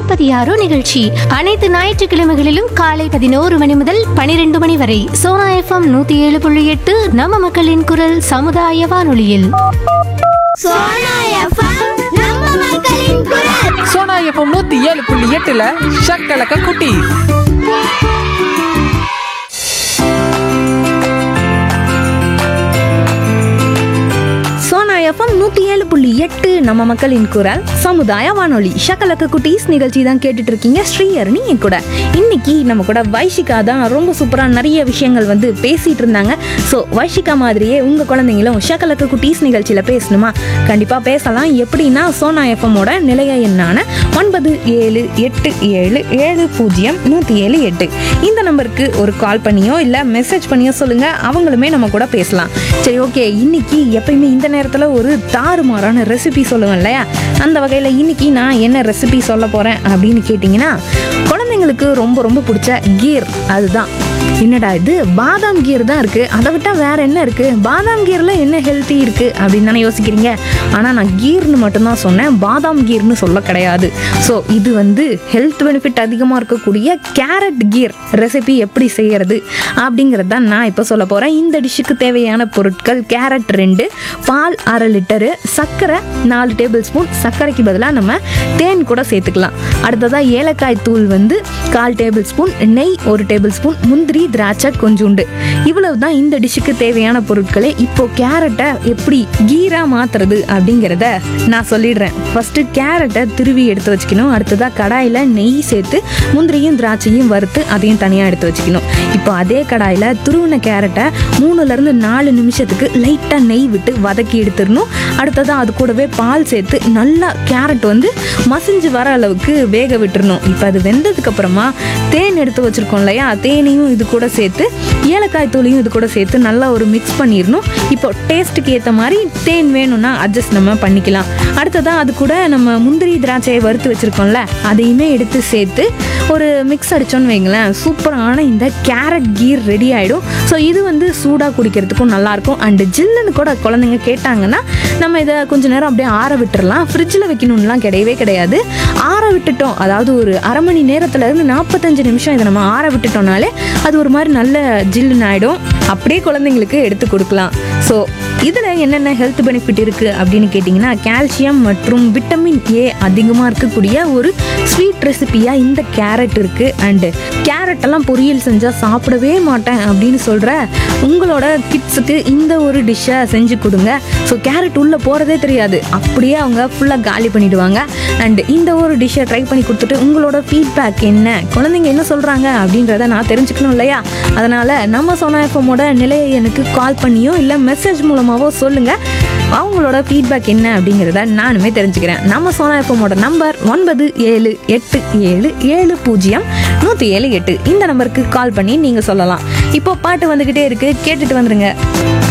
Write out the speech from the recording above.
நாற்பத்தி ஆறு நிகழ்ச்சி அனைத்து ஞாயிற்றுக்கிழமைகளிலும் காலை பதினோரு மணி முதல் பனிரெண்டு மணி வரை சோனா எஃப்எம் நூத்தி ஏழு புள்ளி எட்டு நம்ம மக்களின் குரல் சமுதாய வானொலியில் சோனா எஃப்எம் நம்ம மக்களின் குரல் சோனா எஃப்எம் நூத்தி ஏழு புள்ளி எட்டுல ஷக்கலக்க குட்டி சோனா எஃப்எம் நூற்றி ஏழு புள்ளி எட்டு நம்ம மக்களின் குரல் சமுதாய வானொலி ஷக்கலக்க குட்டீஸ் நிகழ்ச்சி தான் கேட்டுட்டு இருக்கீங்க ஸ்ரீஹரணி என் கூட இன்னைக்கு நம்ம கூட வைஷிகா தான் ரொம்ப சூப்பராக நிறைய விஷயங்கள் வந்து பேசிட்டு இருந்தாங்க ஸோ வைஷிகா மாதிரியே உங்கள் குழந்தைங்களும் ஷக்கலக்க குட்டீஸ் நிகழ்ச்சியில் பேசணுமா கண்டிப்பாக பேசலாம் எப்படின்னா சோனா எஃப்எம்மோட நிலைய எண்ணான ஒன்பது ஏழு எட்டு ஏழு ஏழு பூஜ்ஜியம் நூற்றி ஏழு எட்டு இந்த நம்பருக்கு ஒரு கால் பண்ணியோ இல்லை மெசேஜ் பண்ணியோ சொல்லுங்கள் அவங்களுமே நம்ம கூட பேசலாம் சரி ஓகே இன்னைக்கு எப்பயுமே இந்த நேரத்தில் ஒரு தாறுமாறான ரெசிபி சொல்லுவேன் இல்லையா அந்த வகையில் இன்னைக்கு நான் என்ன ரெசிபி சொல்ல போகிறேன் அப்படின்னு கேட்டிங்கன்னா குழந்தைங்களுக்கு ரொம்ப ரொம்ப பிடிச்ச கீர் அதுதான் என்னடா இது பாதாம் கீர் தான் இருக்கு அதை விட்டா வேற என்ன இருக்கு பாதாம் கீர்ல என்ன ஹெல்த்தி இருக்கு அப்படின்னு தானே யோசிக்கிறீங்க ஆனா நான் கீர்னு மட்டும்தான் சொன்னேன் பாதாம் கீர்னு சொல்ல கிடையாது ஸோ இது வந்து ஹெல்த் பெனிஃபிட் அதிகமாக இருக்கக்கூடிய கேரட் கீர் ரெசிபி எப்படி செய்யறது அப்படிங்கிறது தான் நான் இப்போ சொல்ல போறேன் இந்த டிஷ்ஷுக்கு தேவையான பொருட்கள் கேரட் ரெண்டு பால் அரை லிட்டரு சர்க்கரை நாலு டேபிள் ஸ்பூன் சர்க்கரைக்கு பதிலாக நம்ம தேன் கூட சேர்த்துக்கலாம் அடுத்ததா ஏலக்காய் தூள் வந்து கால் டேபிள் ஸ்பூன் நெய் ஒரு டேபிள் ஸ்பூன் முந்திரி திராட்சை கொஞ்சோண்டு இவ்வளவு தான் இந்த டிஷ்ஷுக்கு தேவையான பொருட்களே இப்போ கேரட்டை எப்படி கீரா மாத்துறது அப்படிங்கிறத நான் சொல்லிடுறேன் ஃபர்ஸ்ட் கேரட்டை திருவி எடுத்து வச்சுக்கணும் அடுத்ததா கடாயில் நெய் சேர்த்து முந்திரியும் திராட்சையும் வறுத்து அதையும் தனியாக எடுத்து வச்சுக்கணும் இப்போ அதே கடாயில் துருவின கேரட்டை மூணுல இருந்து நாலு நிமிஷத்துக்கு லைட்டாக நெய் விட்டு வதக்கி எடுத்துடணும் அடுத்ததாக அது கூடவே பால் சேர்த்து நல்லா கேரட் வந்து மசிஞ்சு வர அளவுக்கு வேக விட்டுறணும் இப்போ அது வெந்ததுக்கு அப்புறமா தேன் எடுத்து வச்சிருக்கோம் இல்லையா தேனையும் இது கூட சேர்த்து ஏலக்காய் தூளையும் இது கூட சேர்த்து நல்லா ஒரு மிக்ஸ் பண்ணிடணும் இப்போ டேஸ்ட்டுக்கு ஏற்ற மாதிரி தேன் வேணும்னா அட்ஜஸ்ட் நம்ம பண்ணிக்கலாம் அடுத்ததாக அது கூட நம்ம முந்திரி திராட்சையை வறுத்து வச்சிருக்கோம்ல அதையுமே எடுத்து சேர்த்து ஒரு மிக்ஸ் அடிச்சோன்னு வைங்களேன் சூப்பரான இந்த கேரட் கீர் ரெடி ஆகிடும் ஸோ இது வந்து சூடாக குடிக்கிறதுக்கும் நல்லாயிருக்கும் அண்டு ஜில்லுன்னு கூட குழந்தைங்க கேட்டாங்கன்னா நம்ம இதை கொஞ்ச நேரம் அப்படியே ஆற விட்டுறலாம் ஃப்ரிட்ஜில் வைக்கணும்லாம் கிடையவே கிடையாது ஆற விட்டுட்டோம் அதாவது ஒரு அரை மணி நேரத்துல இருந்து நாற்பத்தஞ்சு நிமிஷம் இதை நம்ம ஆற விட்டுட்டோம்னாலே அது ஒரு மாதிரி நல்ல ஜில்லுன்னு ஆகிடும் அப்படியே குழந்தைங்களுக்கு எடுத்து கொடுக்கலாம் ஸோ இதில் என்னென்ன ஹெல்த் பெனிஃபிட் இருக்குது அப்படின்னு கேட்டிங்கன்னா கால்சியம் மற்றும் விட்டமின் ஏ அதிகமாக இருக்கக்கூடிய ஒரு ஸ்வீட் ரெசிபியாக இந்த கேரட் இருக்குது அண்டு கேரட் எல்லாம் பொரியல் செஞ்சால் சாப்பிடவே மாட்டேன் அப்படின்னு சொல்கிற உங்களோட கிட்ஸுக்கு இந்த ஒரு டிஷ்ஷை செஞ்சு கொடுங்க ஸோ கேரட் உள்ளே போகிறதே தெரியாது அப்படியே அவங்க ஃபுல்லாக காலி பண்ணிடுவாங்க அண்ட் இந்த ஒரு டிஷ்ஷை ட்ரை பண்ணி கொடுத்துட்டு உங்களோட ஃபீட்பேக் என்ன குழந்தைங்க என்ன சொல்கிறாங்க அப்படின்றத நான் தெரிஞ்சுக்கணும் இல்லையா அதனால் நம்ம சோனா எஃப்எம்மோட நிலையை எனக்கு கால் பண்ணியோ இல்லை மெசேஜ் மூலமாகவோ சொல்லுங்கள் அவங்களோட ஃபீட்பேக் என்ன அப்படிங்கிறத நானுமே தெரிஞ்சுக்கிறேன் நம்ம சோனா எஃப்எம்மோட நம்பர் ஒன்பது ஏழு எட்டு ஏழு ஏழு பூஜ்ஜியம் நூற்றி ஏழு எட்டு இந்த நம்பருக்கு கால் பண்ணி நீங்கள் சொல்லலாம் இப்போ பாட்டு வந்துக்கிட்டே இருக்கு கேட்டுட்டு வந்துருங்க